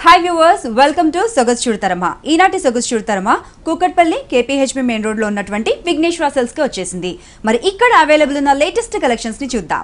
Hi viewers welcome to Sogas Chudatarama ఈనాటి Sogas Chudatarama Kukatpally KPHB main road లో ఉన్నటువంటి విఘ్నేశ్వర సెల్స్ కి వచ్చేసింది మరి ఇక్కడ అవైలబుల్ ఉన్న లేటెస్ట్ కలెక్షన్స్ ని చూద్దాం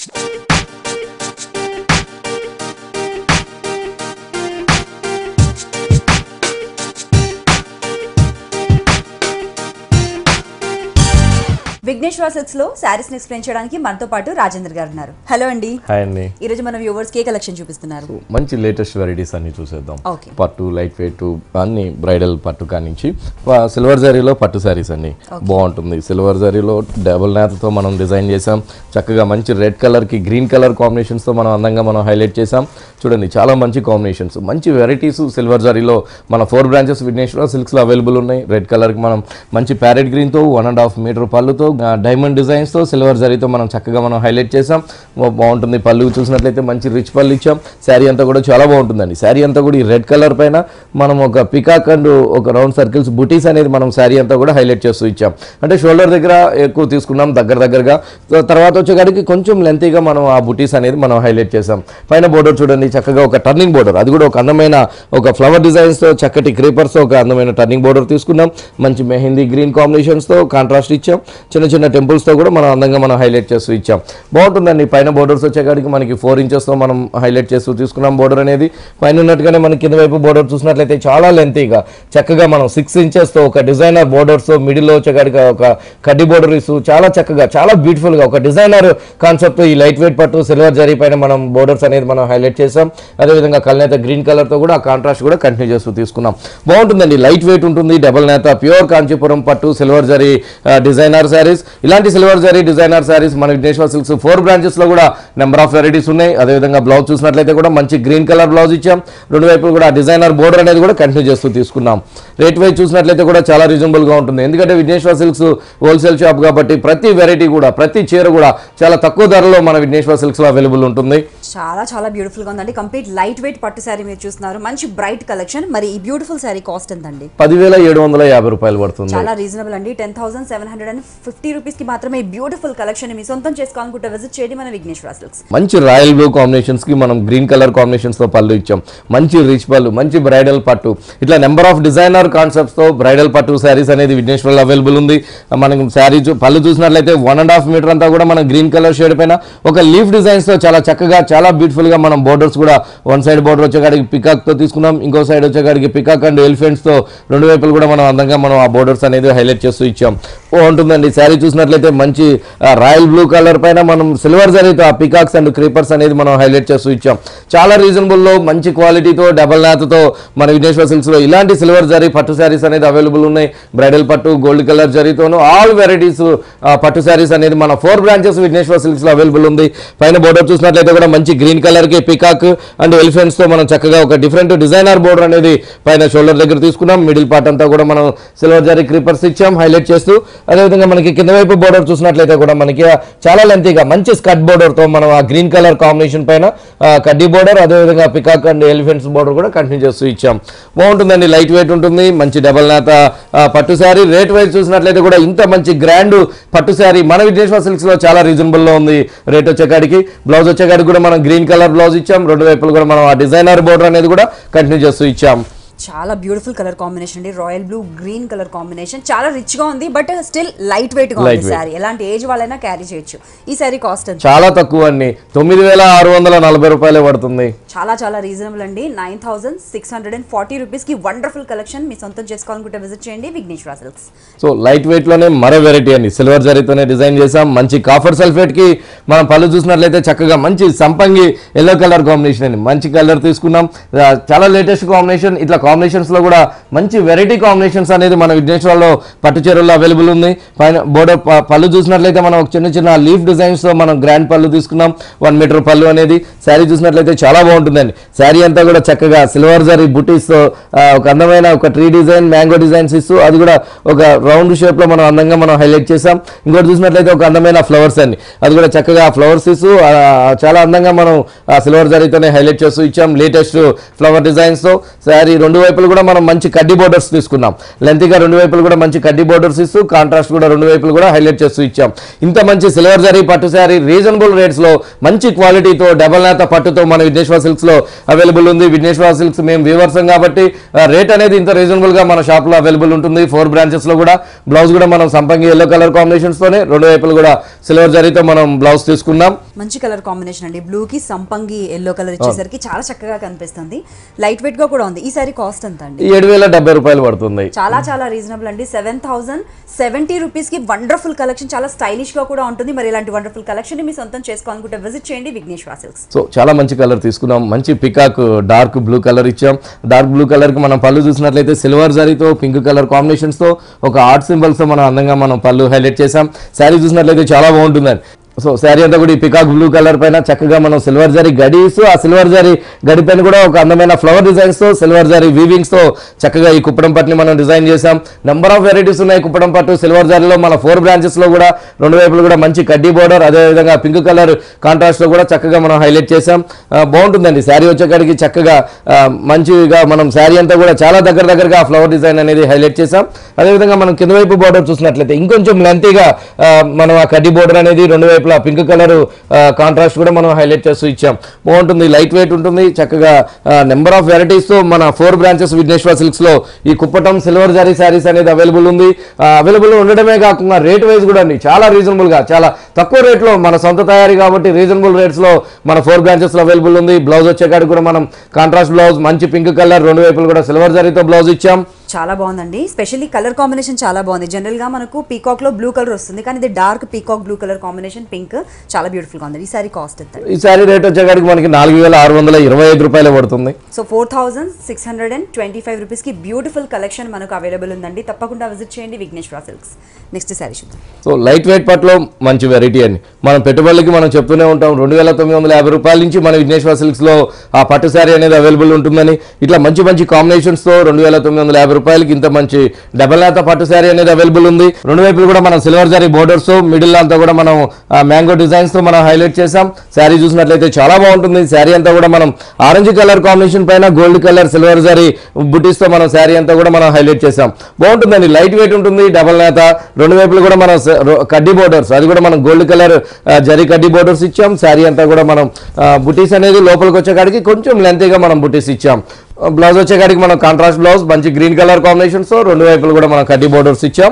విఘ్నేశ్వర సెల్స్ లో శారీస్ ని ఎక్స్ప్లెయిన్ చేయడానికి మనతో పాటు రాజేంద్ర గారు ఉన్నారు హలో అండి హాయ్ అండి ఈ రోజు మన వ్యూవర్స్ కే కలెక్షన్ చూపిస్తున్నారు మంచి లేటెస్ట్ వెరైటీస్ అన్ని చూసేద్దాం Okay. పట్టు లైట్ వెయిట్ అన్ని బ్రైడల్ పట్టు కానించి సిల్వర్ జరీలో పట్టు శారీస్ అన్ని బాగుంటుంది సిల్వర్ జరీలో డబుల్ నేతతో మనం డిజైన్ చేసాం చక్కగా మంచి రెడ్ కలర్ కి గ్రీన్ కలర్ కాంబినేషన్స్ తో మనం అందంగా మనం హైలైట్ చేసాం చూడండి చాలా మంచి కాంబినేషన్స్ మంచి వెరైటీస్ సిల్వర్ జరీలో మన ఫోర్ బ్రాంచెస్ విఘ్నేశ్వర సిల్క్స్ లో అవైలబుల్ ఉన్నాయి రెడ్ కలర్ కి మనం మంచి ప్యారెట్ గ్రీన్ తో వన్ అండ్ హాఫ్ మీటర్ పళ్ళుతో డైమండ్ డిజైన్స్ తో సిల్వర్ జరీతో మనం చక్కగా మనం హైలైట్ చేసాం బా- బాగుంటుంది పళ్ళు చూసినట్లయితే మంచి రిచ్ పళ్ళు ఇచ్చాం శారీ అంతా కూడా చాలా బాగుంటుందండి శారీ అంతా కూడా ఈ రెడ్ కలర్ పైన మనం ఒక పికాక్ అండ్ ఒక రౌండ్ సర్కిల్స్ బుటీస్ అనేది మనం శారీ అంతా కూడా హైలైట్ చేస్తూ ఇచ్చాం అంటే షోల్డర్ దగ్గర ఎక్కువ తీసుకున్నాం దగ్గర దగ్గరగా సో తర్వాత వచ్చేకాడికి కొంచెం లెంతీగా మనం ఆ బుటీస్ అనేది మనం హైలైట్ చేసాం పైన బోర్డర్ చూడండి చక్కగా ఒక టర్నింగ్ బోర్డర్ అది కూడా ఒక అందమైన ఒక ఫ్లవర్ డిజైన్స్తో చక్కటి క్రీపర్స్ ఒక అందమైన టర్నింగ్ బోర్డర్ తీసుకున్నాం మంచి మెహందీ గ్రీన్ కాంబినేషన్స్తో కాంట్రాస్ట్ ఇచ్చాం చిన్న చిన్న టెంపుల్స్తో కూడా మనం అందంగా మనం హైలైట్ చేస్తూ ఇచ్చాం బాగుంటుందండి పైన బోర్డర్స్ వచ్చేకాడికి మనకి ఫోర్ ఇంచెస్తో మనం హైలైట్ చేస్తూ తీసుకున్నాం బోర్డర్ అనేది పైన ఉన్నట్టుగానే మన కింద వైపు బోర్డర్ చూసినట్లయితే చాలా లెంతీగా చక్కగా మనం సిక్స్ ఇంచెస్తో ఒక డిజైనర్ బోర్డర్స్ మిడిల్లో వచ్చేకాడికి ఒక కడ్డీ బోర్డర్ ఇస్తూ చాలా చక్కగా చాలా బ్యూటిఫుల్గా ఒక డిజైనర్ కాన్సెప్ట్ ఈ లైట్ వెయిట్ పట్టు సిల్వర్ జరీ పైన మనం బోర్డర్స్ అనేది మనం హైలైట్ చేసాం అదేవిధంగా కల్నేత గ్రీన్ కలర్తో కూడా ఆ కాంట్రాస్ట్ కూడా కంటిన్యూ చేస్తూ తీసుకున్నాం బాగుంటుందండి లైట్ వెయిట్ ఉంటుంది డబల్ నేత ప్యూర్ కాంచీపురం పట్టు సిల్వర్ జరీ డిజైనర్ శారీస్ ఇలాంటి సిల్వర్ జరీ డిజైనర్ శారీస్ మన విఘ్నేశ్వర సిల్క్స్ ఫోర్ బ్రాంచెస్లో కూడా నెంబర్ ఆఫ్ వెరైటీస్ ఉన్నాయి అదేవిధంగా బ్లౌజ్ చూసినట్లయితే కూడా మంచి గ్రీన్ కలర్ బ్లౌజ్ ఇచ్చాం రెండు వైపులు కూడా డిజైనర్ బోర్డర్ అనేది కూడా కంటిన్యూ చేస్తూ తీసుకున్నాం రేట్ వైజ్ చూసినట్లయితే కూడా చాలా రీజనబుల్గా ఉంటుంది ఎందుకంటే విఘ్నేశ్వర సిల్క్స్ హోల్సేల్ షాప్ కాబట్టి ప్రతి వెరైటీ కూడా ప్రతి చీర కూడా చాలా తక్కువ ధరలో మన విఘ్నేశ్వర సిల్క్స్లో అవైలబుల్ ఉంటుంది చాలా చాలా బ్యూటిఫుల్ గా ఉందండి కంప్లీట్ లైట్ వెయిట్ పట్టు శారీ మీరు చూస్తున్నారు మంచి బ్రైట్ కలెక్షన్ మరి ఈ బ్యూటిఫుల్ శారీ కాస్ట్ ఎంతండి పదివేల ఏడు వందల యాభై రూపాయలు పడుతుంది చాలా రీజనబుల్ అండి ten thousand seven hundred and fifty rupees కి మాత్రమే ఈ బ్యూటిఫుల్ కలెక్షన్ మీ సొంతం చేసుకోవాలనుకుంటే విజిట్ చేయండి మన విఘ్నేశ్వర సిల్క్స్ మంచి రాయల్ బ్లూ కాంబినేషన్స్ కి మనం గ్రీన్ కలర్ కాంబినేషన్స్ తో పళ్ళు ఇచ్చాం మంచి రిచ్ పళ్ళు మంచి బ్రైడల్ పట్టు ఇట్లా నెంబర్ ఆఫ్ డిజైనర్ కాన్సెప్ట్స్ తో బ్రైడల్ పట్టు శారీస్ అనేది విఘ్నేశ్వర్లో అవైలబుల్ ఉంది మనం శారీ చూ- పళ్ళు చూసినట్లయితే వన్ అండ్ హాఫ్ మీటర్ అంతా కూడా మనం గ్రీన్ కలర్ షేడ్ పైన ఒక లీఫ్ డిజైన్స్ తో చాలా చక్కగా చాలా బ్యూటిఫుల్ గా మనం బోర్డర్స్ కూడా వన్ సైడ్ బోర్డర్ వచ్చేకాడికి పికాక్ తో తీసుకున్నాం ఇంకో సైడ్ వచ్చేకాడికి పికాక్ అండ్ ఎలిఫెంట్స్ తో రెండు వైపులు కూడా మనం అందంగా మనం ఆ బోర్డర్స్ అనేది హైలైట్ చేస్తూ ఇచ్చాం బాగుంటుందండి శారీ చూసినట్లయితే మంచి రాయల్ బ్లూ కలర్ పైన మనం సిల్వర్ జరీతో ఆ పికాక్స్ అండ్ క్రీపర్స్ అనేది మనం హైలైట్ చేస్తూ ఇచ్చాం చాలా రీజనబుల్ లో మంచి క్వాలిటీతో డబల్ నాథ్తో మన విఘ్నేశ్వర సిల్క్స్ లో ఇలాంటి సిల్వర్ జరీ పట్టు శారీస్ అనేది అవైలబుల్ ఉన్నాయి బ్రైడల్ పట్టు గోల్డ్ కలర్ జరీతోను ఆల్ వెరైటీస్ పట్టు శారీస్ అనేది మన ఫోర్ బ్రాంచెస్ విఘ్నేశ్వర సిల్క్స్ లో అవైలబుల్ ఉంది పైన బోర్డర్ చూసినట్లయితే కూడా మంచి గ్రీన్ కలర్ కి పికాక్ అండ్ ఎలిఫెంట్స్ తో మనం చక్కగా ఒక డిఫరెంట్ డిజైనర్ బోర్డర్ అనేది పైన షోల్డర్ దగ్గర తీసుకున్నాం మిడిల్ పార్ట్ అంతా కూడా మనం సిల్వర్ జరీ క్రీపర్స్ ఇచ్చాం హైలైట్ చేస్తూ అదేవిధంగా మనకి కింద వైపు బోర్డర్ చూసినట్లయితే కూడా మనకి చాలా లెంతీగా మంచి స్కట్ బోర్డర్ తో మనం ఆ గ్రీన్ కలర్ కాంబినేషన్ పైన ఆ, కడ్డీ బోర్డర్ అదేవిధంగా పికాక్ అండ్ ఎలిఫెంట్స్ బోర్డర్ కూడా కంటిన్యూ చేస్తూ ఇచ్చాం బాగుంటుందండి లైట్ వెయిట్ ఉంటుంది మంచి డబల్ నేత ఆ, పట్టు శారీ రేట్ వైజ్ చూసినట్లయితే కూడా ఇంత మంచి గ్రాండ్ పట్టు శారీ మన విఘ్నేశ్వర సిల్క్స్ లో చాలా రీజనబుల్ లో ఉంది రేట్ వచ్చేకాడికి బ్లౌజ్ వచ్చేకాడికి కూడా మనం గ్రీన్ కలర్ బ్లౌజ్ ఇచ్చాం రెండు వైపులు కూడా మనం ఆ డిజైనర్ బోర్డర్ అనేది కూడా కంటిన్యూ చేస్తూ ఇచ్చాం చాలా బ్యూటిఫుల్ కలర్ కాంబినేషన్ అండి royal blue green colour combination చాలా రిచ్ గా ఉంది బట్ స్టిల్ లైట్ వెయిట్ గా ఉంది Light weight. శారీ ఎలాంటి ఏజ్ వాళ్ళైనా క్యారీ చేయొచ్చు ఈ శారీ కాస్ట్ ఎంత చాలా తక్కువ అండి తొమ్మిది వేల ఆరు వందల నలభై రూపాయలే పడుతుంది చాలా చాలా రీజనబుల్ అండి nine thousand six hundred and forty rupees కి వండర్ఫుల్ కలెక్షన్ మీ సొంతం చేసుకోవాలనుకుంటే విజిట్ చేయండి Vighneshwara silks so light weight లోనే మరో వెరైటీ అండి సిల్వర్ జరీతోనే డిజైన్ చేసాం మంచి కాఫర్ సల్ఫేట్ కి మనం పళ్ళు చూసినట్లయితే చక్కగా మంచి సంపంగి ఎల్లో కలర్ కాంబినేషన్ అండి మంచి కలర్ తీసుకున్నాం ఆ, చాలా లేటెస్ట్ కాంబినేషన్ ఇట్లా కాంబినేషన్స్ లో కూడా మంచి వెరైటీ కాంబినేషన్స్ అనేది మన విఘ్నేశ్వరంలో పట్టు చీరల్లో అవైలబుల్ ఉంది పైన బోర్డర్ ప- పళ్ళు చూసినట్లయితే మనం ఒక చిన్న చిన్న లీఫ్ డిజైన్స్ తో మనం గ్రాండ్ పళ్ళు తీసుకున్నాం వన్ మీటర్ పళ్ళు అనేది శారీ చూసినట్లయితే చాలా బాగుంటుందండి శారీ అంతా కూడా చక్కగా సిల్వర్ జరీ బుటీస్ తో ఆ, ఒక అందమైన ఒక ట్రీ డిజైన్ మ్యాంగో డిజైన్స్ ఇస్తూ అది కూడా ఒక రౌండ్ షేప్ లో మనం అందంగా మనం హైలైట్ చేసాం ఇంకోటి చూసినట్లయితే ఒక అందమైన ఫ్లవర్స్ అండి అది కూడా చక్కగా ఫ్లవర్స్ ఇస్తూ ఆ, చాలా అందంగా మనం ఆ సిల్వర్ జరీతోనే హైలైట్ చేస్తూ ఇచ్చాం లేటెస్ట్ ఫ్లవర్ డిజైన్స్ తో శారీ రెండు రెండు వైపులు కూడా మనం మంచి కడ్డీ బోర్డర్స్ తీసుకున్నాం లెంతీగా రెండు వైపులు కూడా మంచి కడ్డీ బోర్డర్స్ ఇస్తూ కాంట్రాస్ట్ కూడా రెండు వైపులు కూడా హైలైట్ చేస్తూ ఇచ్చాం ఇంత మంచి సిల్వర్ జరీ పట్టు శారీ రీజనబుల్ రేట్స్ లో మంచి క్వాలిటీతో డబల్ నేత పట్టుతో మన విఘ్నేశ్వర సిల్క్స్ లో అవైలబుల్ ఉంది విఘ్నేశ్వర సిల్క్స్ మేము వ్యూవర్సం కాబట్టి రేట్ అనేది ఇంత రీజనబుల్ గా మన షాప్ లో అవైలబుల్ ఉంటుంది ఫోర్ బ్రాంచెస్ లో కూడా బ్లౌజ్ కూడా మనం సంపంగి ఎల్లో కలర్ కాంబినేషన్స్ తోనే రెండు వైపులు కూడా సిల్వర్ జరీతో మనం బ్లౌజ్ తీసుకున్నాం మంచి కలర్ కాంబినేషన్ అండి బ్లూ కి సంపంగి ఎల్లో కలర్ ఇచ్చేసరికి చాలా చక్కగా కనిపిస్తుంది లైట్ వెయిట్ గా కూడా ఉంది ఈ సారీ కాస్ట్ ఎంత అండి ఏడు వేల డెబ్బై రూపాయలు పడుతుంది చాలా చాలా రీజనబుల్ అండి సెవెన్ థౌసండ్ సెవెంటీ రూపీస్ కి వండర్ఫుల్ కలెక్షన్ చాలా స్టైలిష్ గా కూడా ఉంటుంది మరి ఇలాంటి వండర్ఫుల్ కలెక్షన్ ని మీ సొంతం చేసుకోవాలనుకుంటే విజిట్ చేయండి విఘ్నేశ్వర సిల్క్స్ సో చాలా మంచి కలర్ తీసుకున్నాం మంచి పికాక్ డార్క్ బ్లూ కలర్ ఇచ్చాం డార్క్ బ్లూ కలర్ కి మనం పళ్ళు చూసినట్లయితే సిల్వర్ జరీతో పింక్ కలర్ కాంబినేషన్స్ తో ఒక ఆర్ట్ సింబల్స్ తో మనం అందంగా మనం పళ్ళు హైలైట్ చేసాం శారీ చూసినట్లయితే చాలా బాగుంటుందండి సో శారీ అంతా కూడా ఈ పికాక్ బ్లూ కలర్ పైన చక్కగా మనం సిల్వర్ జరీ గడీస్ ఆ సిల్వర్ జరీ గడి పైన కూడా ఒక అందమైన ఫ్లవర్ డిజైన్స్ తో సిల్వర్ జరీ వీవింగ్స్ తో చక్కగా ఈ కుప్పడం పట్టుని మనం డిజైన్ చేసాం నెంబర్ ఆఫ్ వెరైటీస్ ఉన్నాయి కుప్పడం పట్టు సిల్వర్ జరీలో మన ఫోర్ బ్రాంచెస్ లో కూడా రెండు వైపులు కూడా మంచి కడ్డీ బోర్డర్ అదే విధంగా పింక్ కలర్ కాంట్రాస్ట్ లో కూడా చక్కగా మనం హైలైట్ చేసాం ఆ, బాగుంటుందండి శారీ వచ్చేకాడికి చక్కగా ఆ, మంచిగా మనం శారీ అంతా కూడా చాలా దగ్గర దగ్గరగా ఫ్లవర్ డిజైన్ అనేది హైలైట్ చేసాం అదేవిధంగా మనం కింద వైపు బోర్డర్ చూసినట్లయితే ఇంకొంచెం లెంతీగా మనం ఆ కడ్డీ బోర్డర్ అనేది రెండు వైపులా పింక్ కలర్ కాంట్రాస్ట్ కూడా మనం హైలైట్ చేస్తూ ఇచ్చాం బాగుంటుంది లైట్ వెయిట్ ఉంటుంది చక్కగా నెంబర్ ఆఫ్ వెరైటీస్ తో మన ఫోర్ బ్రాంచెస్ విఘ్నేశ్వర సిల్క్స్ లో ఈ కుప్పటం సిల్వర్ జారీ శారీస్ అనేది అవైలబుల్ ఉంది అవైలబుల్ ఉండడమే కాకుండా రేట్ వైజ్ కూడా అండి చాలా రీజనబుల్ గా చాలా తక్కువ రేట్ లో మన సొంత తయారీ కాబట్టి రీజనబుల్ రేట్స్ లో మన ఫోర్ బ్రాంచెస్ లో అవైలబుల్ ఉంది బ్లౌజ్ వచ్చేకాడికి కూడా మనం కాంట్రాస్ట్ బ్లౌజ్ మంచి పింక్ కలర్ రెండు వైపులు కూడా సిల్వర్ జారీతో బ్లౌజ్ ఇచ్చాం చాలా బాగుందండి స్పెషల్లీ కలర్ కాంబినేషన్ చాలా బాగుంది జనరల్ గా మనకు పీకాక్ లో బ్లూ కలర్ వస్తుంది కానీ ఇది dark peacock blue colour combination pink చాలా బ్యూటిఫుల్ గా ఉంది ఈ సారీ కాస్ట్ ఎంత ఈ శారీ రేట్ వచ్చేకాడికి మనకి నాలుగు వేల ఆరు వందల ఇరవై ఐదు రూపాయలు పడుతుంది so four thousand six hundred and twenty five rupees కి బ్యూటిఫుల్ కలెక్షన్ మనకు అవైలబుల్ ఉందండి తప్పకుండా విజిట్ చేయండి విఘ్నేశ్వర సిల్క్స్ నెక్స్ట్ సారీ చూద్దాం సో లైట్ వెయిట్ పట్లో మంచి వెరైటీ అని మనం పెట్టుబడులకి మనం చెప్తూనే ఉంటాం రెండు వేల తొమ్మిది వందల యాభై రూపాయల నుంచి మన విఘ్నేశ్వర సిల్క్స్ లో ఆ పట్టు శారీ అనేది అవైలబుల్ ఉంటుందని ఇట్లా మంచి మంచి కాంబినేషన్స్ తో రెండు వేల తొమ్మిది వందల యాభై రూపాయలకి ఇంత మంచి డబల్ నేత పట్టు శారీ అనేది అవైలబుల్ ఉంది రెండు వైపులు కూడా మనం సిల్వర్ జారీ బోర్డర్స్ మిడిల్ అంతా కూడా మనం మ్యాంగో డిజైన్స్ తో మనం హైలైట్ చేసాం శారీ చూసినట్లయితే చాలా బాగుంటుంది శారీ అంతా కూడా మనం ఆరెంజ్ కలర్ కాంబినేషన్ పైన గోల్డ్ కలర్ సిల్వర్ జారీ బుటీస్ తో మనం శారీ అంతా కూడా మనం హైలైట్ చేసాం బాగుంటుందండి లైట్ వెయిట్ ఉంటుంది డబల్ నేత రెండు వైపులు కూడా మనం స- రో- కడ్డీ బోర్డర్స్ అది కూడా మనం గోల్డ్ కలర్ జరీ కడ్డీ బోర్డర్స్ ఇచ్చాం శారీ అంతా కూడా మనం బుటీస్ అనేది లోపలికి వచ్చేకాడికి కొంచెం లెంతీగా మనం బుటీస్ ఇచ్చాం బ్లౌజ్ వచ్చేకాడికి మనం కాంట్రాస్ట్ బ్లౌజ్ మంచి గ్రీన్ కలర్ కాంబినేషన్స్ రెండు వైపులు కూడా మనం కడ్డీ బోర్డర్స్ ఇచ్చాం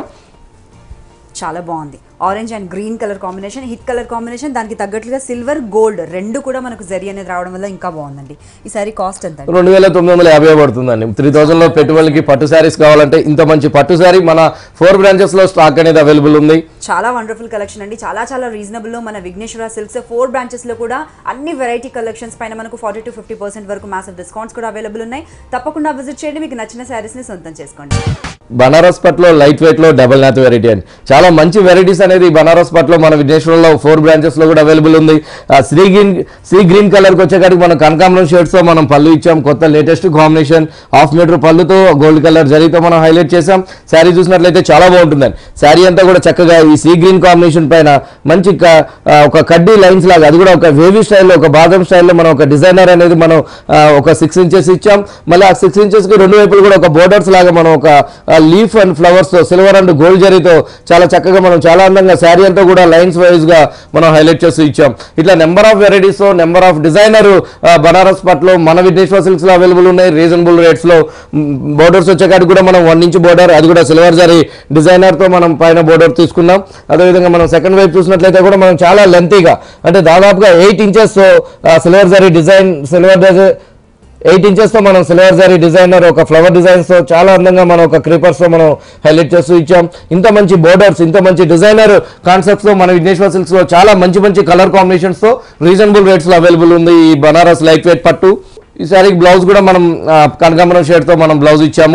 చాలా బాగుంది orange and green colour combination hit colour combination దానికి తగ్గట్లుగా సిల్వర్ గోల్డ్ రెండు కూడా మనకు జరి అనేది రావడం వల్ల ఇంకా బాగుందండి ఈ సారీ కాస్ట్ ఎంత అండి రెండు వేల తొమ్మిది వందల యాభై పడుతుందండి త్రీ థౌసండ్ లో పెట్టుబడికి పట్టు శారీస్ కావాలంటే ఇంత మంచి పట్టు శారీ మన ఫోర్ బ్రాంచెస్ లో స్టాక్ అనేది అవైలబుల్ ఉంది చాలా వండర్ఫుల్ కలెక్షన్ అండి చాలా చాలా రీజనబుల్ లో మన విఘ్నేశ్వర సిల్క్స్ ఫోర్ బ్రాంచెస్ లో కూడా అన్ని వెరైటీ కలెక్షన్స్ పైన మనకు ఫార్టీ టు ఫిఫ్టీ పర్సెంట్ వరకు మాసివ్ డిస్కౌంట్స్ కూడా అవైలబుల్ ఉన్నాయి తప్పకుండా విజిట్ చేయండి మీకు నచ్చిన శారీస్ ని సొంతం చేసుకోండి బనారస్ పట్లో లైట్ వెయిట్ లో డబల్ నాత్ వెరైటీ అని చాలా మంచి వెరైటీస్ అనేది బనారస్ పట్లో మన విఘ్నేశ్వరంలో ఫోర్ బ్రాంచెస్ లో కూడా అవైలబుల్ ఉంది ఆ sea green sea green colour కి వచ్చేకాడికి మనం కనకాంబరం షేడ్స్ తో మనం పళ్ళు ఇచ్చాం కొత్త లేటెస్ట్ కాంబినేషన్ హాఫ్ మీటర్ పళ్ళుతో గోల్డ్ కలర్ జరీతో మనం హైలైట్ చేసాం శారీ చూసినట్లయితే చాలా బాగుంటుందండి శారీ అంతా కూడా చక్కగా ఈ సీ గ్రీన్ కాంబినేషన్ పైన మంచి క- ఆ, ఒక కడ్డీ లైన్స్ లాగా అది కూడా ఒక వేవీ స్టైల్లో ఒక బాదం స్టైల్లో మనం ఒక డిజైనర్ అనేది మనం ఆ, ఒక సిక్స్ ఇంచెస్ ఇచ్చాం మళ్ళీ ఆ సిక్స్ ఇంచెస్ కి రెండు వైపులు కూడా ఒక బోర్డర్స్ లాగా మనం ఒక లీఫ్ అండ్ ఫ్లవర్స్ తో సిల్వర్ అండ్ గోల్డ్ జరీతో చాలా చక్కగా మనం చాలా అందంగా శారీ అంతా కూడా లైన్స్ వైజ్ గా మనం హైలైట్ చేస్తూ ఇచ్చాం ఇట్లా నెంబర్ ఆఫ్ వెరైటీస్ తో నెంబర్ ఆఫ్ డిజైనర్ బనారస్ పట్లో మన విఘ్నేశ్వర సిల్క్స్ లో అవైలబుల్ ఉన్నాయి రీజనబుల్ రేట్స్ లో బోర్డర్స్ వచ్చేకాడికి కూడా మనం వన్ ఇంచ్ బోర్డర్ అది కూడా సిల్వర్ జరీ డిజైనర్ తో మనం పైన బోర్డర్ తీసుకున్నాం అదేవిధంగా మనం సెకండ్ వైపు చూసినట్లయితే కూడా మనం చాలా లెంతీగా అంటే దాదాపుగా ఎయిట్ ఇంచెస్ సిల్వర్ జరీ డిజైన్ సిల్వర్ ఎయిట్ ఇంచెస్ తో మనం సిల్వర్ జరీ డిజైనర్ ఒక ఫ్లవర్ డిజైన్స్ తో చాలా అందంగా మనం ఒక క్రీపర్స్ తో మనం హైలైట్ చేస్తూ ఇచ్చాం ఇంత మంచి బోర్డర్స్ ఇంత మంచి డిజైనర్ కాన్సెప్ట్స్ తో మన విఘ్నేశ్వర సిల్క్స్ లో చాలా మంచి మంచి కలర్ కాంబినేషన్స్ తో రీజనబుల్ రేట్స్ లో అవైలబుల్ ఉంది ఈ బనారస్ లైట్ వెయిట్ పట్టు ఈ సారీ బ్లౌజ్ కూడా మనం ఆ, కనకాంబరం షేడ్ తో మనం బ్లౌజ్ ఇచ్చాము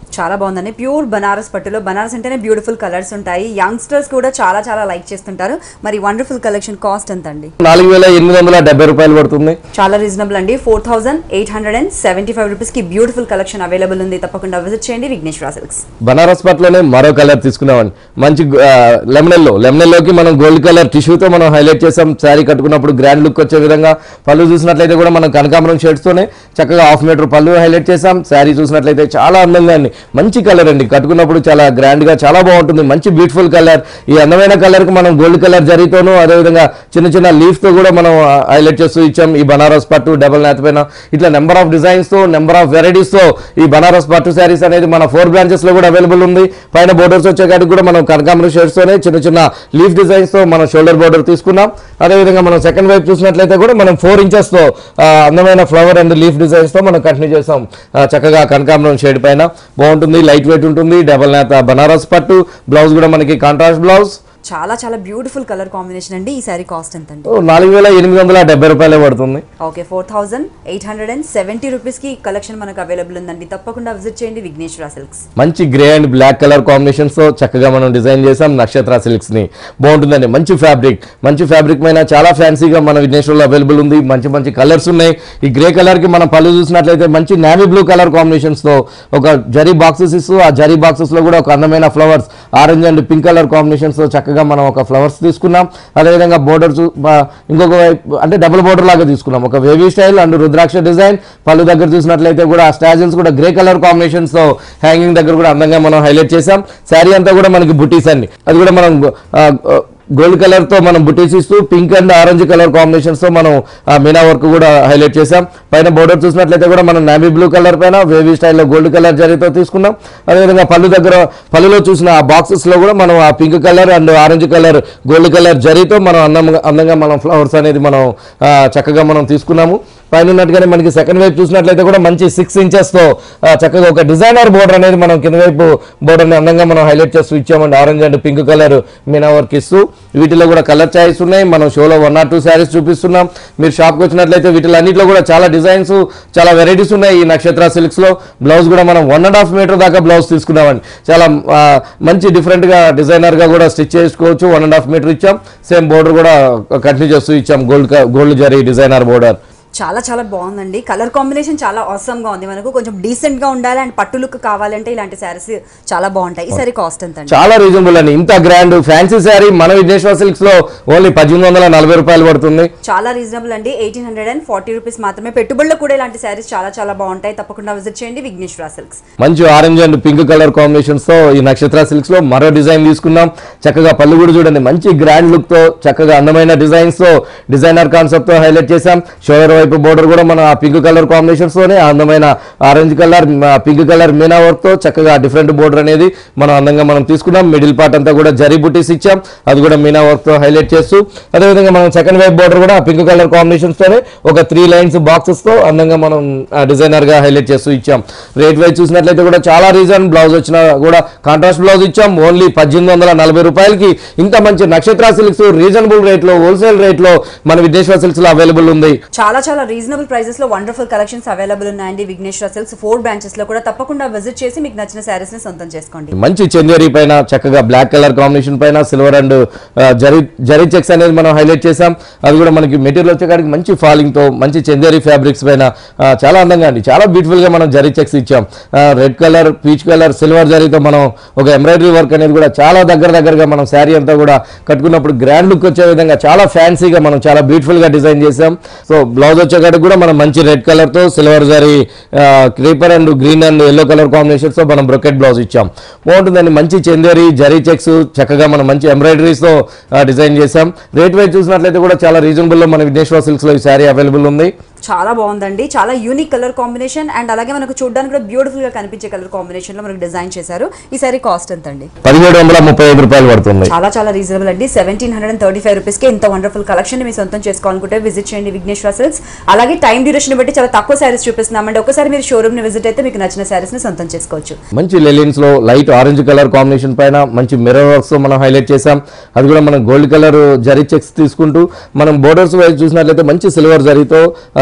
చాలా బాగుందండి ప్యూర్ బనారస్ పట్టులో బనారస్ అంటేనే బ్యూటిఫుల్ కలర్స్ ఉంటాయి యంగ్స్టర్స్ కూడా చాలా చాలా లైక్ చేస్తుంటారు మరి వండర్ఫుల్ కలెక్షన్ కాస్ట్ ఎంత అండి నాలుగు వేల ఎనిమిది వందల డెబ్బై రూపాయలు పడుతుంది చాలా రీజనబుల్ అండి four thousand eight hundred and seventy five రూపీస్కి బ్యూటిఫుల్ కలెక్షన్ అవైలబుల్ ఉంది తప్పకుండా విజిట్ చేయండి విఘ్నేశ్వర సిల్క్స్ బనారస్ పట్లోనే మరో కలర్ తీసుకున్నామండి మంచి లెమనెల్లో లెమనెల్లోకి మనం గోల్డ్ కలర్ టిష్యూతో మనం హైలైట్ చేసాం శారీ కట్టుకున్నప్పుడు గ్రాండ్ లుక్ వచ్చే విధంగా పళ్ళు చూసినట్లయితే కూడా మనం కనకాంబరం షేడ్స్తోనే చక్కగా హాఫ్ మీటర్ పళ్ళు హైలైట్ చేసాం శారీ చూసినట్లయితే చాలా అందంగా అండి మంచి కలర్ అండి కట్టుకున్నప్పుడు చాలా గ్రాండ్ గా చాలా బాగుంటుంది మంచి బ్యూటిఫుల్ కలర్ ఈ అందమైన కలర్ కి మనం గోల్డ్ కలర్ జరీతోనూ అదేవిధంగా చిన్న చిన్న లీఫ్ తో కూడా మనం హైలైట్ చేస్తూ ఇచ్చాం ఈ బనారస్ పట్టు డబల్ నేత పైన ఇట్లా నెంబర్ ఆఫ్ డిజైన్స్ తో నెంబర్ ఆఫ్ వెరైటీస్ తో ఈ బనారస్ పట్టు శారీస్ అనేది మన ఫోర్ బ్రాంచెస్ లో కూడా అవైలబుల్ ఉంది పైన బోర్డర్స్ వచ్చేకాడికి కూడా మనం కనకాంబరం షేడ్స్ తోనే చిన్న చిన్న లీఫ్ డిజైన్స్ తో మనం షోల్డర్ బోర్డర్ తీసుకున్నాం అదేవిధంగా మనం సెకండ్ వైపు చూసినట్లయితే కూడా మనం ఫోర్ ఇంచెస్ తో ఆ, అందమైన ఫ్లవర్ అండ్ లీఫ్ డిజైన్స్ తో మనం కంటిన్యూ చేస్తాం ఆ, చక్కగా కనకాంబరం షేడ్ పైన బాగుంటుంది లైట్ వెయిట్ ఉంటుంది డబల్ నేత బనారస్ పట్టు బ్లౌజ్ కూడా మనకి కాంట్రాస్ట్ బ్లౌజ్ చాలా చాలా బ్యూటిఫుల్ కలర్ కాంబినేషన్ అండి ఈ సారీ కాస్ట్ ఎంత అండి నాలుగు వేల ఎనిమిది వందల డెబ్బై రూపాయలే పడుతుంది okay four thousand eight hundred and seventy రూపీస్కి కలెక్షన్ మనకు అవైలబుల్ ఉందండి తప్పకుండా విజిట్ చేయండి విఘ్నేశ్వర సిల్క్స్ మంచి grey and black colour combinations తో చక్కగా మనం డిజైన్ చేసాం నక్షత్ర సిల్క్స్ ని బాగుంటుందండి మంచి ఫ్యాబ్రిక్ మంచి ఫ్యాబ్రిక్ పైన చాలా ఫ్యాన్సీగా మన విఘ్నేశ్వర్లో అవైలబుల్ ఉంది మంచి మంచి కలర్స్ ఉన్నాయి ఈ గ్రే కలర్ కి మనం పళ్ళు చూసినట్లయితే మంచి నావీ బ్లూ కలర్ కాంబినేషన్స్ తో ఒక జరీ బాక్సెస్ ఇస్తూ ఆ జరీ బాక్సెస్ లో కూడా ఒక అందమైన flowers orange and pink colour combinations తో చక్కగా మనం ఒక ఫ్లవర్స్ తీసుకున్నాం అదేవిధంగా బోర్డర్ ఇంకొక వైపు అంటే డబుల్ బోర్డర్ లాగా తీసుకున్నాం ఒక వేవీ స్టైల్ అండ్ రుద్రాక్ష డిజైన్ పళ్ళు దగ్గర చూసినట్లయితే కూడా ఆ స్టాజన్స్ కూడా గ్రే కలర్ కాంబినేషన్స్ తో హ్యాంగింగ్ దగ్గర కూడా అందంగా మనం హైలైట్ చేసాం శారీ అంతా కూడా మనకి బుటీస్ అండి అది కూడా మనం ఆ, ఆ, గోల్డ్ కలర్ తో మనం బుటీస్ ఇస్తూ pink and orange colour combinations తో మనం ఆ మీనా వర్క్ కూడా హైలైట్ చేసాం పైన బోర్డర్ చూసినట్లయితే కూడా మనం నావీ బ్లూ కలర్ పైన వేవీ స్టైల్లో గోల్డ్ కలర్ జరీతో తీసుకున్నాం అదేవిధంగా పళ్ళు దగ్గర పళ్ళులో చూసిన ఆ బాక్సెస్ లో కూడా మనం ఆ pink colour and orange colour gold colour జరీతో మనం అందంగా అందంగా మనం ఫ్లవర్స్ అనేది మనం ఆ, చక్కగా మనం తీసుకున్నాము పైన ఉన్నట్టుగానే మనకి సెకండ్ వైపు చూసినట్లయితే కూడా మంచి సిక్స్ ఇంచెస్ తో ఆ, చక్కగా ఒక డిజైనర్ బోర్డర్ అనేది మనం కింద వైపు బోర్డర్ ని అందంగా మనం హైలైట్ చేస్తూ ఇచ్చామండి ఆరెంజ్ అండ్ పింక్ కలర్ మీనా వర్క్ ఇస్తూ వీటిలో కూడా కలర్ చాయిస్ ఉన్నాయి మనం షోలో వన్ ఆర్ టూ శారీస్ చూపిస్తున్నాం మీరు షాప్కి వచ్చినట్లయితే వీటిలో అన్నింటిలో కూడా చాలా డిజైన్స్ చాలా వెరైటీస్ ఉన్నాయి ఈ నక్షత్ర సిల్క్స్ లో బ్లౌజ్ కూడా మనం వన్ అండ్ హాఫ్ మీటర్ దాకా బ్లౌజ్ తీసుకున్నామండి చాలా ఆ, మంచి డిఫరెంట్ గా డిజైనర్ గా కూడా స్టిచ్ చేసుకోవచ్చు వన్ అండ్ హాఫ్ మీటర్ ఇచ్చాం సేమ్ బోర్డర్ కూడా కంటిన్యూ చేస్తూ ఇచ్చాం గోల్డ్ గోల్డ్ జరీ డిజైనర్ బోర్డర్ చాలా చాలా బాగుందండి కలర్ కాంబినేషన్ చాలా awesome గా ఉంది మనకు కొంచెం డీసెంట్ గా ఉండాలి అండ్ పట్టు లుక్ కావాలంటే ఇలాంటి శారీస్ చాలా బాగుంటాయి ఈ సారీ కాస్ట్ ఎంత అండి చాలా రీజనబుల్ అండి ఇంత గ్రాండ్ ఫ్యాన్సీ శారీ మన విఘ్నేశ్వర సిల్క్స్ లో ఓన్లీ పద్దెనిమిది వందల నలభై రూపాయలు పడుతుంది చాలా రీజనబుల్ అండి eighteen hundred and forty rupees మాత్రమే పెట్టుబడుల్లో కూడా ఇలాంటి శారీస్ చాలా చాలా బాగుంటాయి తప్పకుండా విజిట్ చేయండి విఘ్నేశ్వర సిల్క్స్ మంచి orange and pink colour combinations తో ఈ నక్షత్ర సిల్క్స్ లో మరో డిజైన్ తీసుకున్నాం చక్కగా పళ్ళు కూడా చూడండి మంచి గ్రాండ్ లుక్ తో చక్కగా అందమైన డిజైన్స్ తో డిజైనర్ కాన్సెప్ట్ తో హైలైట్ చేసాం షోల్డర్ వైపు బోర్డర్ కూడా మనం ఆ పింక్ కలర్ కాంబినేషన్స్ తోనే ఆ అందమైన ఆరెంజ్ కలర్ పింక్ కలర్ మీనా వర్క్ తో చక్కగా డిఫరెంట్ బోర్డర్ అనేది మనం అందంగా మనం తీసుకున్నాం మిడిల్ పార్ట్ అంతా కూడా జరీ బుటీస్ ఇచ్చాం అది కూడా మీనా వర్క్ తో హైలైట్ చేస్తూ అదేవిధంగా మనం సెకండ్ వైపు బోర్డర్ కూడా పింక్ కలర్ కాంబినేషన్స్ తోనే ఒక త్రీ లైన్స్ బాక్సెస్ తో అందంగా మనం డిజైనర్ గా హైలైట్ చేస్తూ ఇచ్చాం రేట్ వైజ్ చూసినట్లయితే కూడా చాలా రీజన్ బ్లౌజ్ వచ్చిన కూడా కాంట్రాస్ట్ బ్లౌజ్ ఇచ్చాం ఓన్లీ పద్దెనిమిది వందల నలభై రూపాయలకి ఇంత మంచి నక్షత్ర సిల్క్స్ రీజనబుల్ రేట్ లో హోల్సేల్ రేట్ లో మన విద్యేశ్వర సిల్క్స్ లో అవైలబుల్ ఉంది చాలా చాలా రీజనబుల్ ప్రైసెస్ లో వండర్ఫుల్ కలెక్షన్స్ అవైలబుల్ ఉన్నాయండి విఘ్నేశ్వర సిల్క్స్ ఫోర్ బ్రాంచెస్ లో కూడా తప్పకుండా విజిట్ చేసి మీకు నచ్చిన శారీస్ ని సొంతం చేసుకోండి మంచి చందేరి పైన చక్కగా బ్లాక్ కలర్ కాంబినేషన్ పైన సిల్వర్ అండ్ జరీ జరీ చెక్స్ అనేది మనం హైలైట్ చేసాం అది కూడా మనకి మెటీరియల్ వచ్చేకాడికి మంచి ఫాలింగ్ తో మంచి చందేరి ఫ్యాబ్రిక్స్ పైన ఆ, చాలా అందంగా అండి చాలా బ్యూటిఫుల్ గా మనం జరీ చెక్స్ ఇచ్చాం red colour peach colour silver జరీతో మనం ఒక ఎంబ్రాయిడరీ వర్క్ అనేది కూడా చాలా దగ్గర దగ్గరగా మనం శారీ అంతా కూడా కట్టుకున్నప్పుడు గ్రాండ్ లుక్ వచ్చే విధంగా చాలా ఫ్యాన్సీగా మనం చాలా బ్యూటిఫుల్ గా డిజైన్ చేసాం సో బ్లౌజ్ వచ్చేకాడికి కూడా మనం మంచి రెడ్ కలర్ తో సిల్వర్ జరీ creeper and green and yellow colour combinations తో మనం బ్రొకెట్ బ్లౌజ్ ఇచ్చాం బాగుంటుందండి మంచి చందేరి జరీ చెక్స్ చక్కగా మనం మంచి ఎంబ్రాయిడరీస్ తో డిజైన్ చేసాం రేట్ వైజ్ చూసినట్లయితే కూడా చాలా రీజనబుల్ లో మన విఘ్నేశ్వర సిల్క్స్ లో ఈ శారీ అవైలబుల్ ఉంది చాలా బాగుందండి చాలా యూనిక్ కలర్ కాంబినేషన్ అండ్ అలాగే మనకు చూడడానికి కూడా బ్యూటిఫుల్ గా కనిపించే కలర్ కాంబినేషన్ లో మనకు డిజైన్ చేశారు ఈ సారీ కాస్ట్ ఎంత అండి పదిహేడు వందల ముప్పై ఐదు రూపాయలు పడుతుంది చాలా చాలా రీజనబుల్ అండి seventeen hundred and thirty five రూపీస్కి ఇంత వండర్ఫుల్ కలెక్షన్ మీ సొంతం చేసుకోవాలనుకుంటే విజిట్ చేయండి విఘ్నేశ్వర సిల్క్స్ అలాగే టైం డ్యూరేషన్ బట్టి చాలా తక్కువ శారీస్ చూపిస్తున్నామండి ఒకసారి మీరు షోరూమ్ ని విజిట్ అయితే మీకు నచ్చిన శారీస్ ని సొంతం చేసుకోవచ్చు మంచి లెలిన్స్ లో లైట్ ఆరెంజ్ కలర్ కాంబినేషన్ పైన మంచి మిర్రర్ వర్క్స్ తో మనం హైలైట్ చేసాం అది కూడా మనం గోల్డ్ కలర్ జరీ చెక్స్ తీసుకుంటూ మనం బోర్డర్స్ వైజ్ చూసినట్లయితే మంచి సిల్వర్ జరీతో ఆ,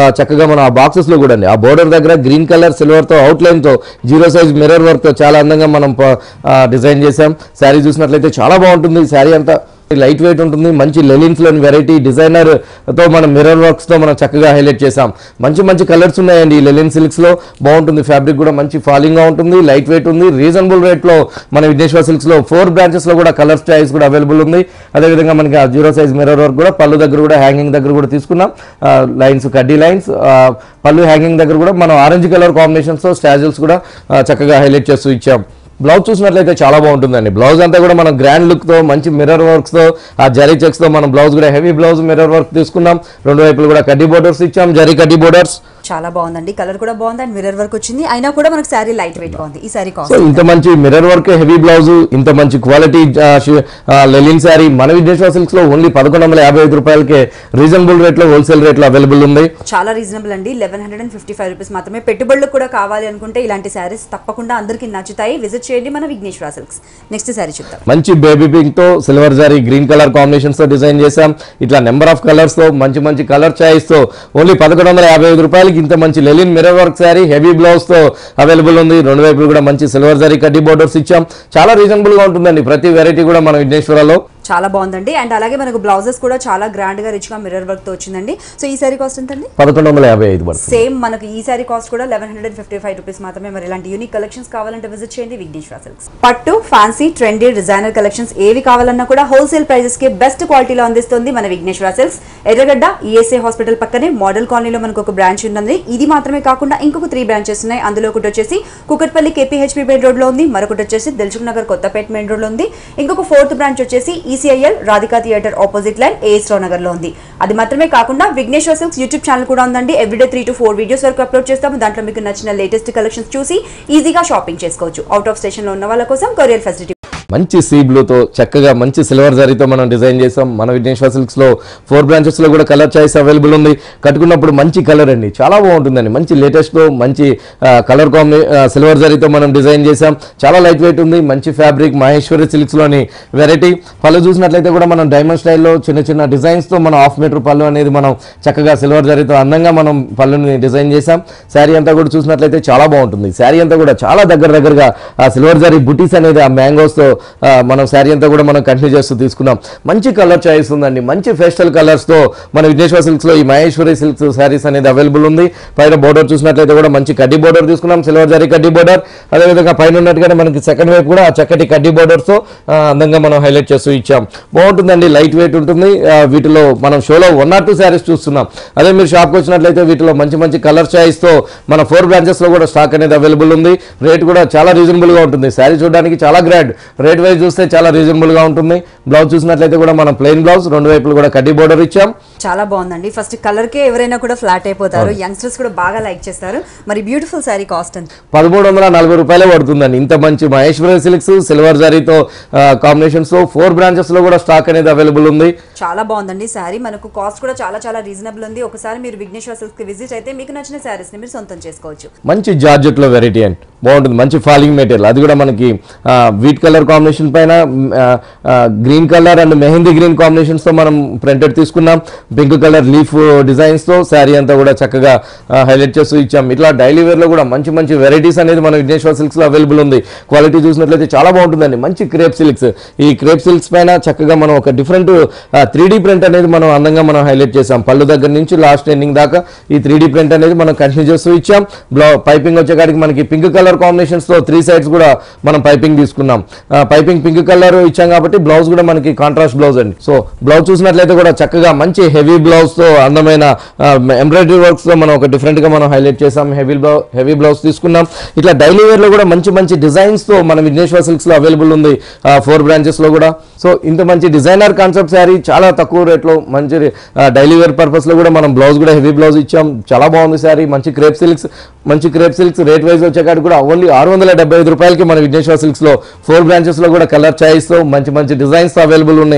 చక్కగా మనం ఆ బాక్సెస్ లో కూడా అండి ఆ బోర్డర్ దగ్గర గ్రీన్ కలర్ సిల్వర్ తో అవుట్ లైన్ తో జీరో సైజ్ మిర్రర్ వర్క్ తో చాలా అందంగా మనం డిజైన్ చేసాం శారీ చూసినట్లయితే చాలా బాగుంటుంది శారీ అంతా లైట్ వెయిట్ ఉంటుంది మంచి లెలిన్స్ లోని వెరైటీ డిజైనర్ తో మనం మిర్రర్ వర్క్స్ తో మనం చక్కగా హైలైట్ చేసాం మంచి మంచి కలర్స్ ఉన్నాయండి ఈ లెలిన్ సిల్క్స్ లో బాగుంటుంది ఫ్యాబ్రిక్ కూడా మంచి ఫాలింగ్ గా ఉంటుంది లైట్ వెయిట్ ఉంది రీజనబుల్ రేట్ లో మన విఘ్నేశ్వర సిల్క్స్ లో ఫోర్ బ్రాంచెస్ లో కూడా కలర్ స్టైల్స్ కూడా అవైలబుల్ ఉంది అదేవిధంగా మనకి ఆ జీరో సైజ్ మిర్రర్ వర్క్ కూడా పళ్ళు దగ్గర కూడా హ్యాంగింగ్ దగ్గర కూడా తీసుకున్నాం లైన్స్ కడ్డీ లైన్స్ పళ్ళు హ్యాంగింగ్ దగ్గర కూడా మనం ఆరెంజ్ కలర్ కాంబినేషన్స్ తో స్టాజిల్స్ కూడా ఆ, చక్కగా హైలైట్ చేస్తూ ఇచ్చాం బ్లౌజ్ చూసినట్లయితే చాలా బాగుంటుందండి బ్లౌజ్ అంతా కూడా మనం గ్రాండ్ లుక్ తో మంచి మిర్రర్ వర్క్స్ తో ఆ జరీ చెక్స్ తో మనం బ్లౌజ్ కూడా హెవీ బ్లౌజ్ మిర్రర్ వర్క్ తీసుకున్నాం రెండు వైపులు కూడా కడ్డీ బోర్డర్స్ ఇచ్చాం జరీ కడ్డీ బోర్డర్స్ చాలా బాగుందండి కలర్ కూడా బాగుంది అండ్ మిర్రర్ వర్క్ వచ్చింది అయినా కూడా మనకు శారీ లైట్ వెయిట్ గా ఉంది ఈ శారీ సో కాస్ట్ ఇంత మంచి మిర్రర్ వర్క్ హెవీ బ్లౌజ్ ఇంత మంచి క్వాలిటీ లెలిన్ శారీ మన విఘ్నేశ్వర సిల్క్స్ లో ఓన్లీ పదకొండు వందల యాభై ఐదు రూపాయలకే రీజనబుల్ రేట్ లో హోల్సేల్ రేట్ లో అవైలబుల్ ఉంది చాలా రీజనబుల్ అండి eleven hundred and fifty five rupees మాత్రమే పెట్టుబడులకు కూడా కావాలి అనుకుంటే ఇలాంటి శారీస్ తప్పకుండా అందరికీ నచ్చుతాయి విజిట్ చేయండి మన విఘ్నేశ్వర సిల్క్స్ నెక్స్ట్ శారీ చూద్దాం మంచి బేబీ పింక్ తో సిల్వర్ జారీ గ్రీన్ కలర్ కాంబినేషన్స్ తో డిజైన్ చేసాం ఇట్లా నెంబర్ ఆఫ్ కలర్స్ తో మంచి మంచి కలర్ చాయిస్ తో ఓన్లీ పదకొండు వందల యాభై ఐదు రూపాయలకి ఇంత మంచి linen mirror work sari heavy blouse తో అవైలబుల్ ఉంది రెండు వైపులు కూడా మంచి సిల్వర్ జారీ కడ్డీ బోర్డర్స్ ఇచ్చాం చాలా రీజనబుల్ గా ఉంటుందండి ప్రతి వెరైటీ కూడా మన విఘ్నేశ్వరలో చాలా బాగుందండి అండ్ అలాగే మనకు బ్లౌజెస్ కూడా చాలా గ్రాండ్ గా రిచ్ గా మిర్రర్ వర్క్ తో వచ్చిందండి సో ఈ శారీ కాస్ట్ ఎంతండి పదకొండు వందల యాభై ఐదు పడుతుంది సేమ్ మనకు ఈ సారీ కాస్ట్ కూడా eleven hundred fifty five rupees మాత్రమే మరి ఇలాంటి యూనిక్ కలెక్షన్స్ కావాలంటే విజిట్ చేయండి విఘ్నేశ్వర సిల్క్స్ పట్టు ఫ్యాన్సీ ట్రెండీ డిజైనర్ కలెక్షన్స్ ఏవి కావాలన్నా కూడా హోల్సేల్ ప్రైజెస్ కి బెస్ట్ క్వాలిటీలో అందిస్తుంది మన Vighneshwara silks Erragadda ESA hospital పక్కనే మోడల్ కాలనీలో మనకు ఒక బ్రాంచ్ ఉంది ఇది మాత్రమే కాకుండా ఇంకొక త్రీ బ్రాంచెస్ ఉన్నాయి అందులో ఒకటి వచ్చేసి కుకట్పల్లి కేపీహెచ్పీ మెయిన్ రోడ్ లో ఉంది మరొకటి వచ్చేసి దిల్సుఖ్ నగర్ కొత్తపేట మెయిన్ రోడ్ లో ఉంది ఇంకొక ఫోర్త్ బ్రాంచ్ వచ్చేసి ECIL Radhika theatre opposite line AS Rao Nagar లో ఉంది అది మాత్రమే కాకుండా విఘ్నేశ్వర సిల్క్స్ యూట్యూబ్ ఛానల్ కూడా ఉందండి everyday three to four videos వరకు అప్లోడ్ చేస్తాము దాంట్లో మీకు నచ్చిన లేటెస్ట్ కలెక్షన్స్ చూసి ఈజీగా షాపింగ్ చేసుకోవచ్చు అవుట్ ఆఫ్ స్టేషన్ లో ఉన్న వాళ్ళ కోసం కొరియర్ ఫెసిలిటీ మంచి సీ బ్లూతో చక్కగా మంచి సిల్వర్ జరీతో మనం డిజైన్ చేసాం మన విఘ్నేశ్వర సిల్క్స్ లో ఫోర్ బ్రాంచెస్ లో కూడా కలర్ చాయిస్ అవైలబుల్ ఉంది కట్టుకున్నప్పుడు మంచి కలర్ అండి చాలా బాగుంటుందండి మంచి లేటెస్ట్ లో మంచి కలర్ కాంబి సిల్వర్ జరీతో మనం డిజైన్ చేసాం చాలా లైట్ వెయిట్ ఉంది మంచి ఫ్యాబ్రిక్ మహేశ్వరి సిల్క్స్ లోని వెరైటీ పళ్ళు చూసినట్లయితే కూడా మనం డైమండ్ స్టైల్లో చిన్న చిన్న డిజైన్స్ తో మనం హాఫ్ మీటర్ పళ్ళు అనేది మనం చక్కగా సిల్వర్ జరీతో అందంగా మనం పళ్ళుని డిజైన్ చేసాం శారీ అంతా కూడా చూసినట్లయితే చాలా బాగుంటుంది శారీ అంతా కూడా చాలా దగ్గర దగ్గరగా ఆ సిల్వర్ జరీ బుటీస్ అనేది ఆ మ్యాంగోస్ తో ఆ, మనం శారీ అంతా కూడా మనం కంటిన్యూ చేస్తూ తీసుకున్నాం మంచి కలర్ చాయిస్ ఉందండి మంచి ఫెస్టల్ కలర్స్ తో మన విఘ్నేశ్వర సిల్క్స్ లో ఈ మహేశ్వరి సిల్క్స్ శారీస్ అనేది అవైలబుల్ ఉంది పైన బోర్డర్ చూసినట్లయితే కూడా మంచి కడ్డీ బోర్డర్ తీసుకున్నాం సిల్వర్ జరీ కడ్డీ బోర్డర్ అదేవిధంగా పైన ఉన్నట్టుగానే మనకి సెకండ్ వైపు కూడా ఆ చక్కటి కడ్డీ బోర్డర్స్ తో ఆ, అందంగా మనం హైలైట్ చేస్తూ ఇచ్చాం బాగుంటుందండి లైట్ వెయిట్ ఉంటుంది ఆ, వీటిలో మనం షోలో వన్ ఆర్ టూ శారీస్ చూస్తున్నాం అదే మీరు షాప్కి వచ్చినట్లయితే వీటిలో మంచి మంచి కలర్ చాయిస్ తో మన ఫోర్ బ్రాంచెస్ లో కూడా స్టాక్ అనేది అవైలబుల్ ఉంది రేట్ కూడా చాలా రీజనబుల్ గా ఉంటుంది శారీ చూడడానికి చాలా గ్రాండ్ రేట్ వైజ్ చూస్తే చాలా రీజనబుల్ గా ఉంటుంది బ్లౌజ్ చూసినట్లయితే కూడా మనం ప్లెయిన్ బ్లౌజ్ రెండు వైపులు కూడా కడ్డీ బోర్డర్ ఇచ్చాం చాలా బాగుందండి ఫస్ట్ కలర్ కే ఎవరైనా కూడా ఫ్లాట్ అయిపోతారు యంగ్స్టర్స్ కూడా బాగా లైక్ చేస్తారు మరి బ్యూటిఫుల్ శారీ కాస్ట్ ఎంత పదమూడు వందల నలభై రూపాయలే పడుతుందండి ఇంత మంచి మహేశ్వరి సిల్క్స్ సిల్వర్ జరీతో కాంబినేషన్స్ తో ఫోర్ బ్రాంచెస్ లో కూడా స్టాక్ అనేది అవైలబుల్ ఉంది చాలా బాగుందండి శారీ మనకు కాస్ట్ కూడా చాలా చాలా రీజనబుల్ ఉంది ఒకసారి మీరు విఘ్నేశ్వర సిల్క్ కి విజిట్ అయితే మీకు నచ్చిన శారీస్ ని మీరు సొంతం చేసుకోవచ్చు మంచి జార్జెట్ లో వెరైటీ అండి బాగుంటుంది మంచి ఫాలింగ్ మెటీరియల్ అది కూడా మనకి వీట్ కలర్ కాంబినేషన్ పైన green colour and mehndi green combinations తో మనం ప్రింటెడ్ తీసుకున్నాం పింక్ కలర్ లీఫ్ డిజైన్స్ తో శారీ అంతా కూడా చక్కగా హైలైట్ చేస్తూ ఇచ్చాం ఇట్లా డైలీ వేర్ లో కూడా మంచి మంచి వెరైటీస్ అనేది మన విఘ్నేశ్వర సిల్క్స్ లో అవైలబుల్ ఉంది క్వాలిటీ చూసినట్లయితే చాలా బాగుంటుందండి మంచి క్రేప్ సిల్క్స్ ఈ క్రేప్ సిల్క్స్ పైన చక్కగా మనం ఒక డిఫరెంట్ త్రీ ప్రింట్ అనేది మనం అందంగా మనం హైలైట్ చేసాం పళ్ళు దగ్గర నుంచి లాస్ట్ ఎండింగ్ దాకా ఈ త్రీ ప్రింట్ అనేది మనం కంటిన్యూ చేస్తూ ఇచ్చాం బ్లౌ పైపింగ్ వచ్చేకాడికి మనకి పింక్ కలర్ కాంబినేషన్స్ తో త్రీ సైడ్స్ కూడా మనం పైపింగ్ తీసుకున్నాం పైపింగ్ పింక్ కలర్ ఇచ్చాం కాబట్టి బ్లౌజ్ కూడా మనకి కాంట్రాస్ట్ బ్లౌజ్ అండి సో బ్లౌజ్ చూసినట్లయితే కూడా చక్కగా మంచి హెవీ బ్లౌజ్ తో అందమైన ఎంబ్రాయిడరీ వర్క్స్ తో మనం ఒక డిఫరెంట్ గా మనం హైలైట్ చేసాం హెవీ బ్లౌజ్ హెవీ బ్లౌజ్ తీసుకున్నాం ఇట్లా డైలీ వేర్ లో కూడా మంచి మంచి డిజైన్స్ తో మన విఘ్నేశ్వర సిల్క్స్ లో అవైలబుల్ ఉంది ఫోర్ బ్రాంచెస్ లో కూడా సో ఇంత మంచి డిజైనర్ కాన్సెప్ట్ శారీ చాలా తక్కువ రేట్లో మంచి డైలీ వేర్ పర్పస్ లో కూడా మనం బ్లౌజ్ కూడా హెవీ బ్లౌజ్ ఇచ్చాం చాలా బాగుంది శారీ మంచి క్రేప్ సిల్క్స్ మంచి క్రేప్ సిల్క్స్ రేట్ వైజ్ వచ్చేకాడికి కూడా ఓన్లీ ఆరు వందల డెబ్బై ఐదు రూపాయలకి మన విఘ్నేశ్వర సిల్క్స్ లో ఫోర్ బ్రాంచెస్ లో కూడా కలర్ చాయిస్ తో మంచి మంచి డిజైన్స్ అవైలబుల్ ఉన్నాయి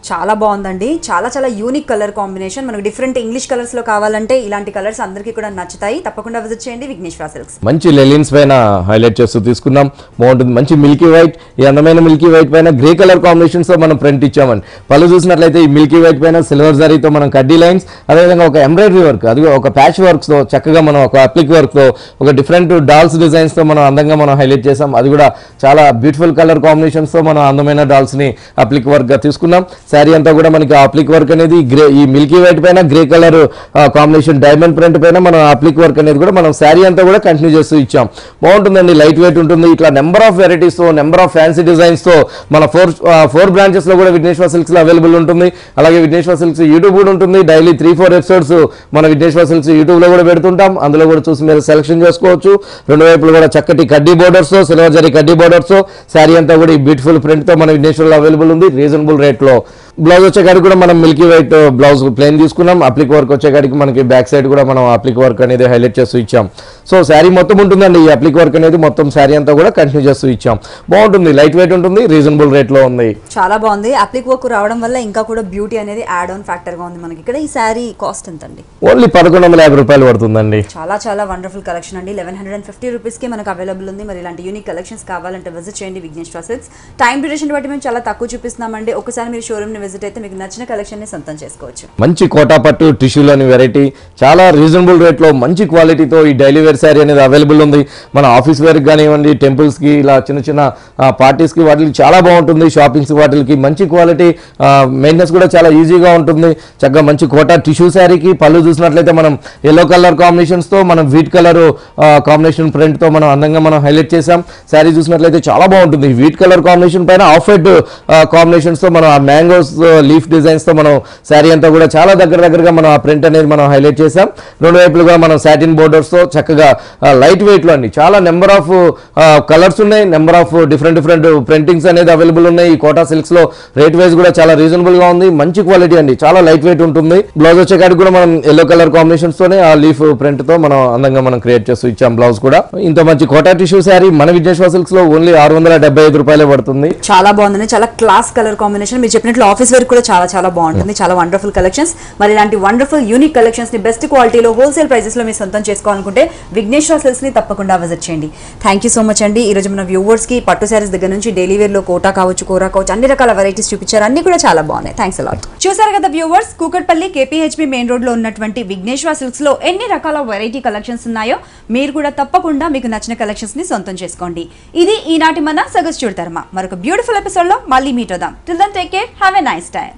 చాలా బాగుందండి చాలా చాలా యూనిక్ కలర్ కాంబినేషన్ మనకు డిఫరెంట్ ఇంగ్లీష్ కలర్స్ లో కావాలంటే ఇలాంటి కలర్స్ అందరికీ కూడా నచ్చుతాయి తప్పకుండా విజిట్ చేయండి విఘ్నేశ్వర సిల్క్స్ మంచి లెలిన్స్ పైన హైలైట్ చేస్తూ తీసుకున్నాం బాగుంటుంది మంచి మిల్కీ వైట్ ఈ అందమైన మిల్కీ వైట్ పైన గ్రే కలర్ కాంబినేషన్స్ తో మనం ప్రింట్ ఇచ్చామండి పళ్ళు చూసినట్లయితే ఈ మిల్కీ వైట్ పైన సిల్వర్ జరీతో మనం కడ్డీ లైన్స్ అదేవిధంగా ఒక ఎంబ్రాయిడరీ వర్క్ అది ఒక ప్యాచ్ వర్క్స్ తో చక్కగా మనం ఒక అప్లిక్ వర్క్ తో ఒక డిఫరెంట్ డాల్స్ డిజైన్స్ తో మనం అందంగా మనం హైలైట్ చేసాం అది కూడా చాలా బ్యూటిఫుల్ కలర్ కాంబినేషన్స్ తో మనం అందమైన డాల్స్ ని అప్లిక్ వర్క్ గా తీసుకున్నాం శారీ అంతా కూడా మనకి అప్లిక్ వర్క్ అనేది గ్రే ఈ మిల్కీ వైట్ పైన grey colour combination diamond print పైన మనం అప్లిక్ వర్క్ అనేది కూడా మనం శారీ అంతా కూడా కంటిన్యూ చేస్తూ ఇచ్చాం బాగుంటుందండి లైట్ వెయిట్ ఉంటుంది ఇట్లా నెంబర్ ఆఫ్ వెరైటీస్ తో నెంబర్ ఆఫ్ ఫ్యాన్సీ డిజైన్స్ తో మన ఫోర్ ఫోర్ బ్రాంచెస్ లో కూడా విఘ్నేశ్వర సిల్క్స్ లో అవైలబుల్ ఉంటుంది అలాగే విఘ్నేశ్వర సిల్క్స్ యూట్యూబ్ కూడా ఉంటుంది డైలీ త్రీ ఫోర్ ఎపిసోడ్స్ మన విఘ్నేశ్వర సిల్క్స్ యూట్యూబ్ లో కూడా పెడుతుంటాం అందులో కూడా చూసి మీరు సెలెక్షన్ చేసుకోవచ్చు రెండు వైపులు కూడా చక్కటి కడ్డీ బోర్డర్స్ తో సిల్వర్ జరీ కడ్డీ బోర్డర్స్ తో శారీ అంతా కూడా ఈ బ్యూటిఫుల్ ప్రింట్ తో మన విఘ్నేశ్వరంలో అవైలబుల్ ఉంది రీజనబుల్ రేట్ లో బ్లౌజ్ వచ్చేకాడికి కూడా మనం మిల్కీ వైట్ బ్లౌజ్ ప్లెయిన్ తీసుకున్నాం అప్లిక్ వర్క్ వచ్చేకాడికి మనకి బ్యాక్ సైడ్ కూడా మనం అప్లిక్ వర్క్ అనేది హైలైట్ చేస్తూ ఇచ్చాం సో శారీ మొత్తం ఉంటుందండి ఈ అప్లిక్ వర్క్ అనేది మొత్తం శారీ అంతా కూడా కంటిన్యూ చేస్తూ ఇచ్చాం బాగుంటుంది లైట్ వెయిట్ ఉంటుంది రీజనబుల్ రేట్ లో ఉంది చాలా బాగుంది అప్లిక్ వర్క్ రావడం వల్ల ఇంకా కూడా బ్యూటీ అనేది యాడ్ ఆన్ ఫ్యాక్టర్ గా ఉంది మనకి ఇక్కడ ఈ శారీ కాస్ట్ ఎంత అండి ఓన్లీ పదకొండు వందల యాభై రూపాయలు పడుతుందండి చాలా చాలా వండర్ఫుల్ కలెక్షన్ అండి లెవెన్ హండ్రెడ్ అండ్ ఫిఫ్టీ రూపీస్కి మనకు అవైలబుల్ ఉంది మరి ఇలాంటి యూనిక్ కలెక్షన్స్ కావాలంటే విజిట్ చేయండి విఘ్నేశ్వర సిల్క్స్ టైం డ్యూరేషన్ బట్టి మేము చాలా తక్కువ చూపిస్తున్నామండి ఒకసారి మీరు షోరూమ్ని విజిట్ అయితే మీకు నచ్చిన కలెక్షన్ని సొంతం చేసుకోవచ్చు మంచి కోటా పట్టు టిష్యూలోని వెరైటీ చాలా రీజనబుల్ రేట్లో మంచి క్వాలిటీతో ఈ డైలీ వేర్ శారీ అనేది అవైలబుల్ ఉంది మన ఆఫీస్ వేర్కి కానివ్వండి టెంపుల్స్కి ఇలా చిన్న చిన్న ఆ, పార్టీస్కి వాటికి చాలా బాగుంటుంది షాపింగ్స్ వాటికి మంచి క్వాలిటీ మెయింటెనెన్స్ కూడా చాలా ఈజీగా ఉంటుంది చక్కగా మంచి కోటా టిష్యూ శారీకి పళ్ళు చూసినట్లయితే మనం ఎల్లో కలర్ కాంబినేషన్స్తో మనం వీట్ కలర్ కాంబినేషన్ ప్రింట్తో మనం అందంగా మనం హైలైట్ చేసాం శారీ చూసినట్లయితే చాలా బాగుంటుంది వీట్ కలర్ కాంబినేషన్ పైన ఆఫ్ వైట్ కాంబినేషన్స్తో మనం ఆ మ్యాంగోస్ లీఫ్ డిజైన్స్తో మనం శారీ అంతా కూడా చాలా దగ్గర దగ్గరగా మనం ఆ ప్రింట్ అనేది మనం హైలైట్ చేసాం రెండు వైపులుగా మనం సాటిన్ బోర్డర్స్తో చక్కగా లైట్ వెయిట్లో అండి చాలా నెంబర్ ఆఫ్ కలర్స్ ఉన్నాయి number of different different printings అనేది అవైలబుల్ ఉన్నాయి ఈ కోటా సిల్క్స్ లో రేట్ వైజ్ కూడా చాలా రీజనబుల్ గా ఉంది మంచి క్వాలిటీ అండి చాలా లైట్ వెయిట్ ఉంటుంది బ్లౌజ్ వచ్చేకాడికి కూడా మనం ఎల్లో కలర్ కాంబినేషన్స్ తోనే ఆ లీఫ్ ప్రింట్ తో మనం అందంగా మనం క్రియేట్ చేస్తూ ఇచ్చాం బ్లౌజ్ కూడా ఇంత మంచి కోటా టిష్యూ శారీ మన విఘ్నేశ్వర సిల్క్స్ లో ఓన్లీ ఆరు వందల డెబ్బై ఐదు రూపాయలే పడుతుంది చాలా బాగుందండి చాలా క్లాస్ కలర్ కాంబినేషన్ మీరు చెప్పినట్లు ఆఫీస్ వేర్ కూడా చాలా చాలా బాగుంటుంది చాలా వండర్ఫుల్ కలెక్షన్స్ మరి ఇలాంటి వండర్ఫుల్ యూనిక్ కలెక్షన్స్ ని బెస్ట్ క్వాలిటీలో హోల్సేల్ ప్రైసెస్ లో మీరు సొంతం చేసుకోవాలనుకుంటే విఘ్నేశ్వర సెల్స్ ని తప్పకుండా విజిట్ చేయండి థ్యాంక్ యూ సో మచ్ అండి ఈ రోజు మన వ్యూవర్స్ కి పట్టు శారీస్ దగ్గర నుంచి డైలీ వేర్ లో కోటా కావచ్చు కోరా కావచ్చు అన్ని రకాల వెరైటీస్ చూపించారు అన్ని కూడా చాలా బాగున్నాయి థ్యాంక్స్ అలాట్ చూసారు కదా viewers Kukatpally KPHB main road లో ఉన్నటువంటి విఘ్నేశ్వర సిల్క్స్ లో ఎన్ని రకాల వెరైటీ కలెక్షన్స్ ఉన్నాయో మీరు కూడా తప్పకుండా మీకు నచ్చిన కలెక్షన్స్ ని సొంతం చేసుకోండి ఇది ఈనాటి మన సగస్ చూడతారమా మరొక బ్యూటిఫుల్ ఎపిసోడ్ లో మళ్ళీ మీట్ అవుదాం till then take care have a nice time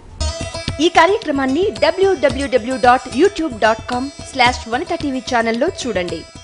ఈ కార్యక్రమాన్ని WWW dot YouTube dot com slash Vanitha TV ఛానల్లో చూడండి